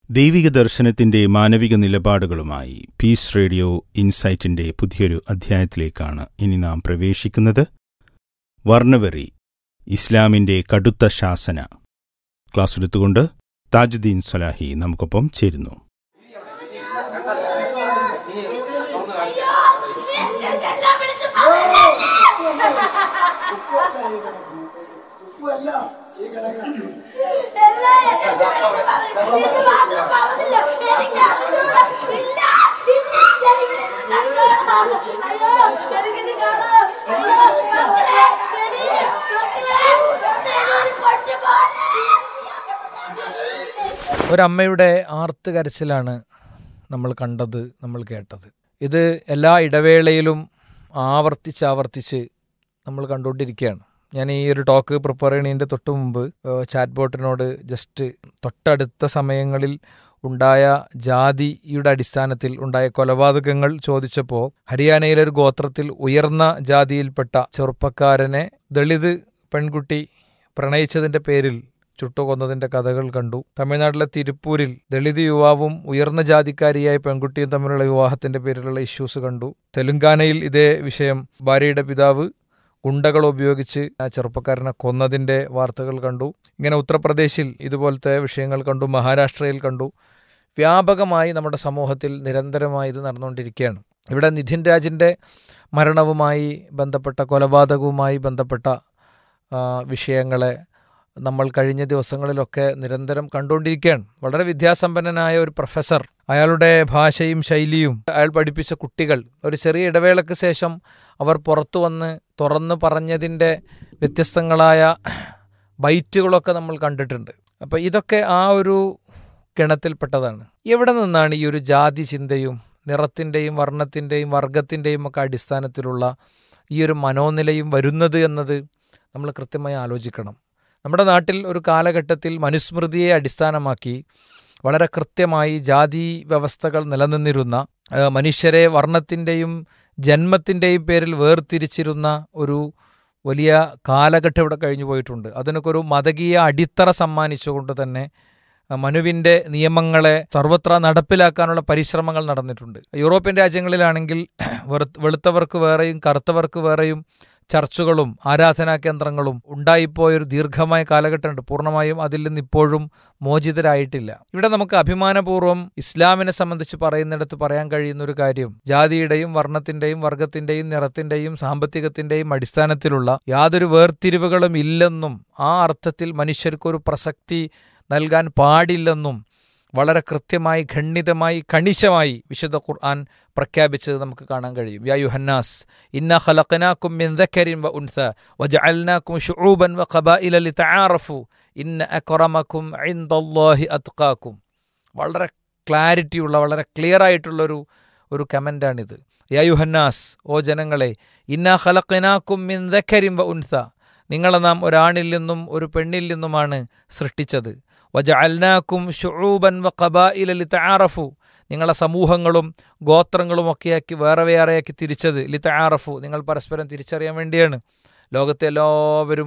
ദൈവിക ദർശനത്തിന്റെ മാനവിക നിലപാടുകളുമായി പീസ് റേഡിയോ ഇൻസൈറ്റിന്റെ പുതിയൊരു അധ്യായത്തിലേക്കാണ് ഇനി നാം പ്രവേശിക്കുന്നത് വർണ്ണവെറി ഇസ്ലാമിന്റെ കടുത്ത ശാസന ക്ലാസ് എടുത്തുകൊണ്ട് താജുദ്ദീൻ സലാഹി നമുക്കൊപ്പം ചേരുന്നു ഒരമ്മയുടെ ആർത്ത് കരച്ചിലാണ് നമ്മൾ കണ്ടത് നമ്മൾ കേട്ടത് ഇത് എല്ലാ ഇടവേളയിലും ആവർത്തിച്ച് ആവർത്തിച്ച് നമ്മൾ കണ്ടുകൊണ്ടിരിക്കുകയാണ് ഞാൻ ഈ ഒരു ടോക്ക് പ്രിപ്പയർ ചെയ്യണതിൻ്റെ തൊട്ട് മുമ്പ് ചാറ്റ് ബോട്ടിനോട് ജസ്റ്റ് തൊട്ടടുത്ത സമയങ്ങളിൽ ഉണ്ടായ ജാതിയുടെ അടിസ്ഥാനത്തിൽ ഉണ്ടായ കൊലപാതകങ്ങൾ ചോദിച്ചപ്പോൾ ഹരിയാനയിലെ ഒരു ഗോത്രത്തിൽ ഉയർന്ന ജാതിയിൽപ്പെട്ട ചെറുപ്പക്കാരനെ ദളിത് പെൺകുട്ടി പ്രണയിച്ചതിന്റെ പേരിൽ ചുട്ടുകൊന്നതിന്റെ കഥകൾ കണ്ടു തമിഴ്നാട്ടിലെ തിരുപ്പൂരിൽ ദളിത് യുവാവും ഉയർന്ന ജാതിക്കാരിയായ പെൺകുട്ടിയും തമ്മിലുള്ള വിവാഹത്തിന്റെ പേരിലുള്ള ഇഷ്യൂസ് കണ്ടു തെലുങ്കാനയിൽ ഇതേ വിഷയം ഭാര്യയുടെ പിതാവ് ഗുണ്ടകൾ ഉപയോഗിച്ച് ആ ചെറുപ്പക്കാരനെ കൊന്നതിന്റെ വാർത്തകൾ കണ്ടു ഇങ്ങനെ ഉത്തർപ്രദേശിൽ ഇതുപോലത്തെ വിഷയങ്ങൾ കണ്ടു മഹാരാഷ്ട്രയിൽ കണ്ടു വ്യാപകമായി നമ്മുടെ സമൂഹത്തിൽ നിരന്തരമായി ഇത് നടന്നുകൊണ്ടിരിക്കുകയാണ് ഇവിടെ നിധിൻ രാജിന്റെ മരണവുമായി ബന്ധപ്പെട്ട കൊലപാതകവുമായി ബന്ധപ്പെട്ട വിഷയങ്ങളെ നമ്മൾ കഴിഞ്ഞ ദിവസങ്ങളിലൊക്കെ നിരന്തരം കണ്ടുകൊണ്ടിരിക്കുകയാണ് വളരെ വിദ്യാസമ്പന്നനായ ഒരു പ്രൊഫസർ അയാളുടെ ഭാഷയും ശൈലിയും അയാൾ പഠിപ്പിച്ച കുട്ടികൾ ഒരു ചെറിയ ഇടവേളയ്ക്ക് ശേഷം അവർ പുറത്തു വന്ന് തുറന്നു പറഞ്ഞതിൻ്റെ വ്യത്യസ്തങ്ങളായ ബൈറ്റുകളൊക്കെ നമ്മൾ കണ്ടിട്ടുണ്ട് അപ്പോൾ ഇതൊക്കെ ആ ഒരു ഗണത്തിൽപ്പെട്ടതാണ് എവിടെ നിന്നാണ് ഈ ഒരു ജാതി ചിന്തയും നിറത്തിൻ്റെയും വർണ്ണത്തിൻ്റെയും വർഗത്തിൻ്റെയും ഒക്കെ അടിസ്ഥാനത്തിലുള്ള ഈ ഒരു മനോനിലയും വരുന്നത് എന്നത് നമ്മൾ കൃത്യമായി ആലോചിക്കണം നമ്മുടെ നാട്ടിൽ ഒരു കാലഘട്ടത്തിൽ മനുസ്മൃതിയെ അടിസ്ഥാനമാക്കി വളരെ കൃത്യമായി ജാതി വ്യവസ്ഥകൾ നിലനിന്നിരുന്ന മനുഷ്യരെ വർണ്ണത്തിൻ്റെയും ജന്മത്തിൻ്റെയും പേരിൽ വേർതിരിച്ചിരുന്ന ഒരു വലിയ കാലഘട്ടം ഇവിടെ കഴിഞ്ഞു പോയിട്ടുണ്ട് അതിനൊക്കെ ഒരു മതകീയ അടിത്തറ സമ്മാനിച്ചുകൊണ്ട് തന്നെ മനുവിൻ്റെ നിയമങ്ങളെ സർവത്ര നടപ്പിലാക്കാനുള്ള പരിശ്രമങ്ങൾ നടന്നിട്ടുണ്ട് യൂറോപ്യൻ രാജ്യങ്ങളിലാണെങ്കിൽ വെളുത്തവർക്ക് വേറെയും കറുത്തവർക്ക് വേറെയും ചർച്ചുകളും ആരാധനാ കേന്ദ്രങ്ങളും ഉണ്ടായിപ്പോയൊരു ദീർഘമായ കാലഘട്ടമുണ്ട് പൂർണ്ണമായും അതിൽ നിന്ന് ഇപ്പോഴും മോചിതരായിട്ടില്ല ഇവിടെ നമുക്ക് അഭിമാനപൂർവ്വം ഇസ്ലാമിനെ സംബന്ധിച്ച് പറയുന്നിടത്ത് പറയാൻ കഴിയുന്ന ഒരു കാര്യം ജാതിയുടെയും വർണ്ണത്തിന്റെയും വർഗത്തിന്റെയും നിറത്തിന്റെയും സാമ്പത്തികത്തിന്റെയും അടിസ്ഥാനത്തിലുള്ള യാതൊരു വേർതിരിവുകളും ഇല്ലെന്നും ആ അർത്ഥത്തിൽ മനുഷ്യർക്കൊരു പ്രസക്തി നൽകാൻ പാടില്ലെന്നും വളരെ കൃത്യമായി ഖണ്ഡിതമായി കണിശമായി വിശുദ്ധ ഖുർആൻ പ്രഖ്യാപിച്ചത് നമുക്ക് കാണാൻ കഴിയും യാ യുഹന്നാസ് ഇന്ന ഖലഖനാക്കും മിൻ ദക്കരിൻ വ ഉൻസ വജഅൽനാക്കും ശുഊബൻ വ ഖബായില ലിതആറഫു ഇന്ന അക്റമക്കും ഇൻദല്ലാഹി അത്ഖാക്കും വളരെ ക്ലാരിറ്റിയുള്ള വളരെ ക്ലിയർ ആയിട്ടുള്ളൊരു ഒരു കമൻ്റാണിത് യാ യുഹന്നാസ് ഓ ജനങ്ങളെ ഇന്ന ഖലഖനാക്കും മിൻ ദക്കരിൻ വ ഉൻസ നിങ്ങളെ നാം ഒരാണിൽ നിന്നും ഒരു പെണ്ണിൽ നിന്നുമാണ് സൃഷ്ടിച്ചത് വജഅൽനാക്കും ഷുഊബൻ വ ഖബായില ലിതആറഫു നിങ്ങളെ സമൂഹങ്ങളും ഗോത്രങ്ങളും ഒക്കെയാക്കി വേറെ വേറെയാക്കി തിരിച്ചത് ലിതആറഫു നിങ്ങൾ പരസ്പരം തിരിച്ചറിയാൻ വേണ്ടിയാണ് ലോകത്തെ എല്ലാവരും